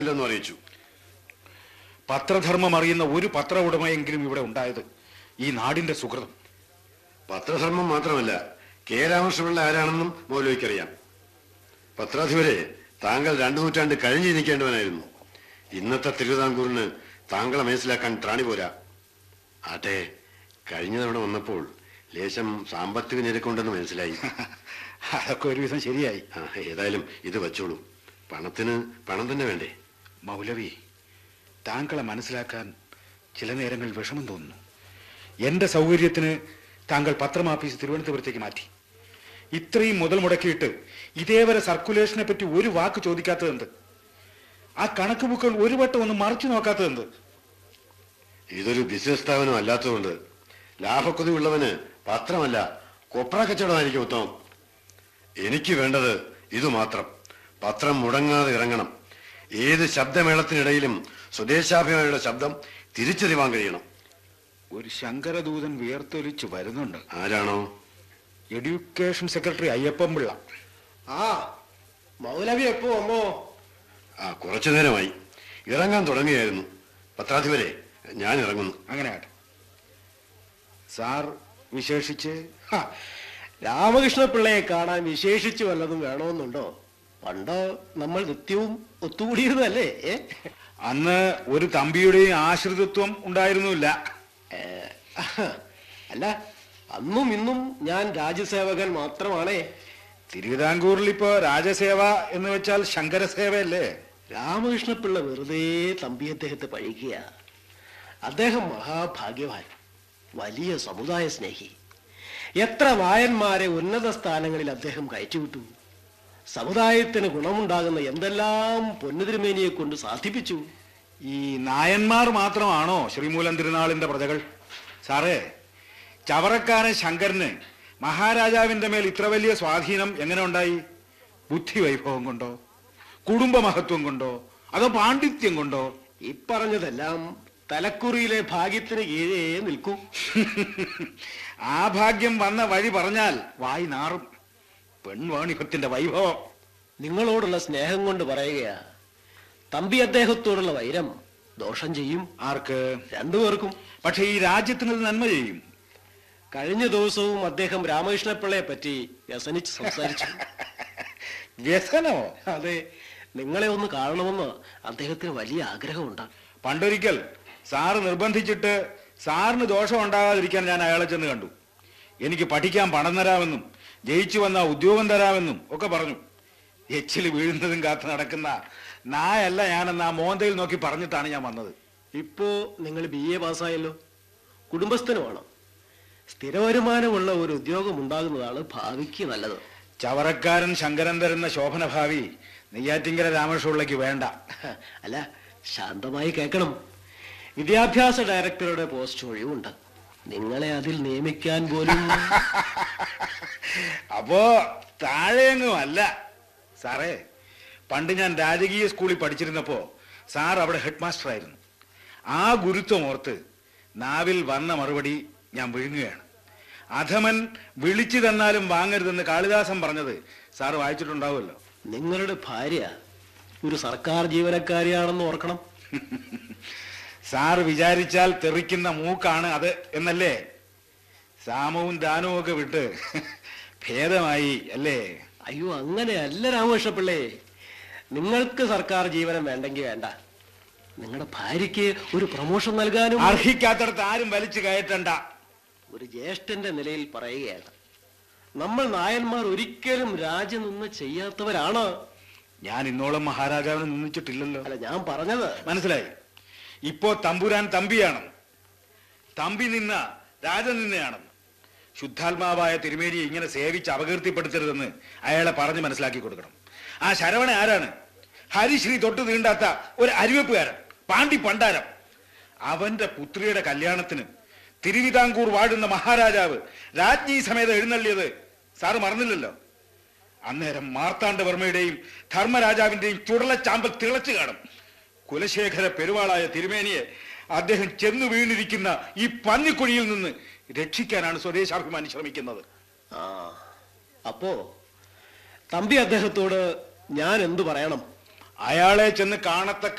ഇല്ലെന്ന് അറിയിച്ചു പത്രധർമ്മം അറിയുന്ന ഒരു പത്ര ഉടമയെങ്കിലും ഇവിടെ ഉണ്ടായത് ഈ നാടിന്റെ സുഹൃതം പത്രധർമ്മം മാത്രമല്ല കെ രാമകൃഷ്ണപിള്ള ആരാണെന്നും മൗലവിക്കറിയാം പത്രാധിപരെ താങ്കൾ രണ്ടു നൂറ്റാണ്ട് കഴിഞ്ഞിരിക്കേണ്ടവനായിരുന്നു ഇന്നത്തെ തിരുവിതാംകൂറിന് താങ്കളെ മനസ്സിലാക്കാൻ ത്രാണി പോരാ ആട്ടെ കഴിഞ്ഞ തവണ വന്നപ്പോൾ ലേശം സാമ്പത്തിക ഞെരുക്കുണ്ടെന്ന് മനസ്സിലായി അതൊക്കെ ഒരുവിധം ശരിയായി ആ, ഏതായാലും ഇത് വച്ചോളൂ പണത്തിന് പണം തന്നെ വേണ്ടേ മൗലവി താങ്കളെ മനസ്സിലാക്കാൻ ചില നേരങ്ങളിൽ വിഷമം തോന്നുന്നു എന്റെ സൗകര്യത്തിന് താങ്കൾ പത്രമാഫീസ് തിരുവനന്തപുരത്തേക്ക് മാറ്റി ഇത്രയും മുതൽ മുടക്കിയിട്ട് ഇതേവരെ സർക്കുലേഷനെ പറ്റി ഒരു വാക്ക് ചോദിക്കാത്തതെന്ത് ആ കണക്ക് ബുക്കുകൾ ഒരു വട്ടം ഒന്ന് മറിച്ചു നോക്കാത്തതെന്ത് ഇതൊരു ബിസിനസ് സ്ഥാപനം അല്ലാത്തതുകൊണ്ട് ലാഭക്കൊതി ഉള്ളവന് പത്രമല്ല കൊപ്ര കച്ചവടമായിരിക്കും ഉത്തമം എനിക്ക് വേണ്ടത് ഇത് മാത്രം പത്രം മുടങ്ങാതെ ഇറങ്ങണം ഏത് ശബ്ദമേളത്തിനിടയിലും സ്വദേശാഭിമാനിയുടെ ശബ്ദം തിരിച്ചറിവാൻ കഴിയണം ഒരു ശങ്കരദൂതൻ വിയർത്തൊലിച്ച് വരുന്നുണ്ട് ആരാണോ എഡ്യൂക്കേഷൻ സെക്രട്ടറി അയ്യപ്പൻ പിള്ള ആ മൗലവി എപ്പോ വന്നോ ആ കുറച്ചു നേരമായി ഇറങ്ങാൻ തുടങ്ങിയായിരുന്നു പത്രാധിപരെ ഞാൻ ഇറങ്ങുന്നു അങ്ങനെ ആട്ടെ സാർ വിശേഷിച്ച് ഹ, രാമകൃഷ്ണ പിള്ളയെ കാണാൻ വിശേഷിച്ചു വല്ലതും വേണമെന്നുണ്ടോ പണ്ട് നമ്മൾ നിത്യവും ഒത്തുകൂടിയിരുന്നല്ലേ ഏ? അന്ന് ഒരു തമ്പിയുടെയും ആശ്രിതത്വം ഉണ്ടായിരുന്നില്ല ഏ, അല്ല അന്നും ഇന്നും ഞാൻ രാജ്യസേവകൻ മാത്രമാണേ തിരുവിതാംകൂറിൽ ഇപ്പോ രാജസേവ എന്ന് വെച്ചാൽ ശങ്കരസേവയല്ലേ രാമകൃഷ്ണപിള്ള വെറുതെ തമ്പി അദ്ദേഹത്തെ പഴിക്കുക അദ്ദേഹം മഹാഭാഗ്യവാൻ വലിയ സമുദായ സ്നേഹി എത്ര നായന്മാരെ ഉന്നത സ്ഥാനങ്ങളിൽ അദ്ദേഹം കയറ്റിവിട്ടു സമുദായത്തിന് ഗുണമുണ്ടാകുന്ന എന്തെല്ലാം പൊന്നുതിരുമേനിയെ കൊണ്ട് സാധിപ്പിച്ചു ഈ നായന്മാർ മാത്രമാണോ ശ്രീമൂലം തിരുനാളിന്റെ പ്രജകൾ സാറേ ചവറക്കാരൻ ശങ്കരന് മഹാരാജാവിന്റെ മേൽ ഇത്ര വലിയ സ്വാധീനം എങ്ങനെ ഉണ്ടായി ബുദ്ധി വൈഭവം കൊണ്ടോ കുടുംബ മഹത്വം കൊണ്ടോ അതോ പാണ്ഡിത്യം കൊണ്ടോ ഇപ്പറഞ്ഞതെല്ലാം തലക്കുറിയിലെ ഭാഗ്യത്തിന് കീഴേ നിൽക്കൂ ആ ഭാഗ്യം വന്ന വഴി പറഞ്ഞാൽ വായി നാറും പെൺവാണിഭത്തിന്റെ വൈഭവം നിങ്ങളോടുള്ള സ്നേഹം കൊണ്ട് പറയുകയാ തമ്പി അദ്ദേഹത്തോടുള്ള വൈരം ദോഷം ചെയ്യും ആർക്ക് രണ്ടുപേർക്കും പക്ഷെ ഈ രാജ്യത്തിന് ഇത് നന്മ ചെയ്യും കഴിഞ്ഞ ദിവസവും അദ്ദേഹം രാമകൃഷ്ണപിള്ളയെ പറ്റി വ്യസനിച്ച് സംസാരിച്ചു വ്യസനോ അതെ നിങ്ങളെ ഒന്ന് കാണണമെന്ന് അദ്ദേഹത്തിന് വലിയ ആഗ്രഹമുണ്ട് പണ്ടൊരിക്കൽ സാറ് നിർബന്ധിച്ചിട്ട് സാറിന് ദോഷം ഉണ്ടാകാതിരിക്കാൻ ഞാൻ അയാളെ ചെന്ന് കണ്ടു എനിക്ക് പഠിക്കാൻ പണം തരാമെന്നും ജയിച്ചു വന്ന ഉദ്യോഗം തരാമെന്നും ഒക്കെ പറഞ്ഞു എച്ചിൽ വീഴുന്നതും കാത്ത് നടക്കുന്ന നായല്ല ഞാനെന്ന് ആ മോന്തയിൽ നോക്കി പറഞ്ഞിട്ടാണ് ഞാൻ വന്നത് ഇപ്പോ നിങ്ങൾ ബി എ പാസ്സായല്ലോ കുടുംബസ്ഥനുമാണ് സ്ഥിര വരുമാനമുള്ള ഒരു ഉദ്യോഗം ഉണ്ടാകുന്നതാണ് ഭാവിക്ക് നല്ലത് ചവറക്കാരൻ ശങ്കരൻ തരുന്ന ശോഭനഭാവി നെയ്യാറ്റിങ്കര രാമകൃഷ്ണപിള്ളയ്ക്ക് വേണ്ട അല്ല ശാന്തമായി കേൾക്കണം വിദ്യാഭ്യാസ ഡയറക്ടറുടെ പോസ്റ്റ് ഒഴിവുണ്ട് നിങ്ങളെ അതിൽ നിയമിക്കാൻ പോലും അപ്പോ താഴെയെങ്ങും അല്ല സാറേ പണ്ട് ഞാൻ രാജകീയ സ്കൂളിൽ പഠിച്ചിരുന്നപ്പോ സാർ അവിടെ ഹെഡ് മാസ്റ്റർ ആയിരുന്നു ആ ഗുരുത്വം ഓർത്ത് നാവിൽ വന്ന മറുപടി ഞാൻ വിഴുങ്ങുകയാണ് അധമൻ വിളിച്ചു തന്നാലും വാങ്ങരുതെന്ന് കാളിദാസൻ പറഞ്ഞത് സാറ് വായിച്ചിട്ടുണ്ടാവുമല്ലോ നിങ്ങളുടെ ഭാര്യ ഒരു സർക്കാർ ജീവനക്കാരിയാണെന്ന് ഓർക്കണം സാറ് വിചാരിച്ചാൽ തെറിക്കുന്ന മൂക്കാണ് അത് എന്നല്ലേ സാമവും ദാനവും ഒക്കെ വിട്ട് ഭേദമായി അല്ലേ അയ്യോ അങ്ങനെയല്ല രാമകൃഷ്ണപിള്ളേ നിങ്ങൾക്ക് സർക്കാർ ജീവനം വേണ്ടെങ്കിൽ വേണ്ട നിങ്ങളുടെ ഭാര്യയ്ക്ക് ഒരു പ്രൊമോഷൻ നൽകാനും അർഹിക്കാത്തടത്ത് ആരും വലിച്ചു കയറ്റണ്ട ഒരു ജ്യേഷ്ഠന്റെ നിലയിൽ പറയുകയാണ് നമ്മൾ നായന്മാർ ഒരിക്കലും രാജ്യം നിന്ന് ചെയ്യാത്തവരാണ് ഞാൻ ഇന്നോളം മഹാരാജാവിനെ നിന്ദിച്ചിട്ടില്ലല്ലോ അല്ല ഞാൻ പറഞ്ഞത് മനസ്സിലായി ഇപ്പോ തമ്പുരാൻ തമ്പിയാണ് തമ്പി നിന്ന രാജൻ നിന്നയാണെന്ന് ശുദ്ധാത്മാവായ തിരുമേനിയെ ഇങ്ങനെ സേവിച്ച് അപകീർത്തിപ്പെടുത്തരുതെന്ന് അയാളെ പറഞ്ഞ് മനസ്സിലാക്കി കൊടുക്കണം ആ ശരവണ ആരാണ് ഹരിശ്രീ തൊട്ട് തീണ്ടാത്ത ഒരു അരിവെപ്പുകാരൻ പാണ്ടി പണ്ടാരം അവന്റെ പുത്രിയുടെ കല്യാണത്തിന് തിരുവിതാംകൂർ വാഴുന്ന മഹാരാജാവ് രാജ്ഞി സമേതം എഴുന്നള്ളിയത് സാറ് മറന്നില്ലല്ലോ അന്നേരം മാർത്താണ്ഡവർമ്മയുടെയും ധർമ്മരാജാവിന്റെയും ചുടലച്ചാമ്പൽ തിളച്ചു കാണും കുലശേഖര പെരുവാളായ തിരുമേനിയെ അദ്ദേഹം ചെന്നു വീണിരിക്കുന്ന ഈ പന്നിക്കുഴിയിൽ നിന്ന് രക്ഷിക്കാനാണ് സ്വദേശാഭിമാനി ശ്രമിക്കുന്നത് ആ അപ്പോ തമ്പി അദ്ദേഹത്തോട് ഞാൻ എന്തു പറയണം അയാളെ ചെന്ന് കാണത്തക്ക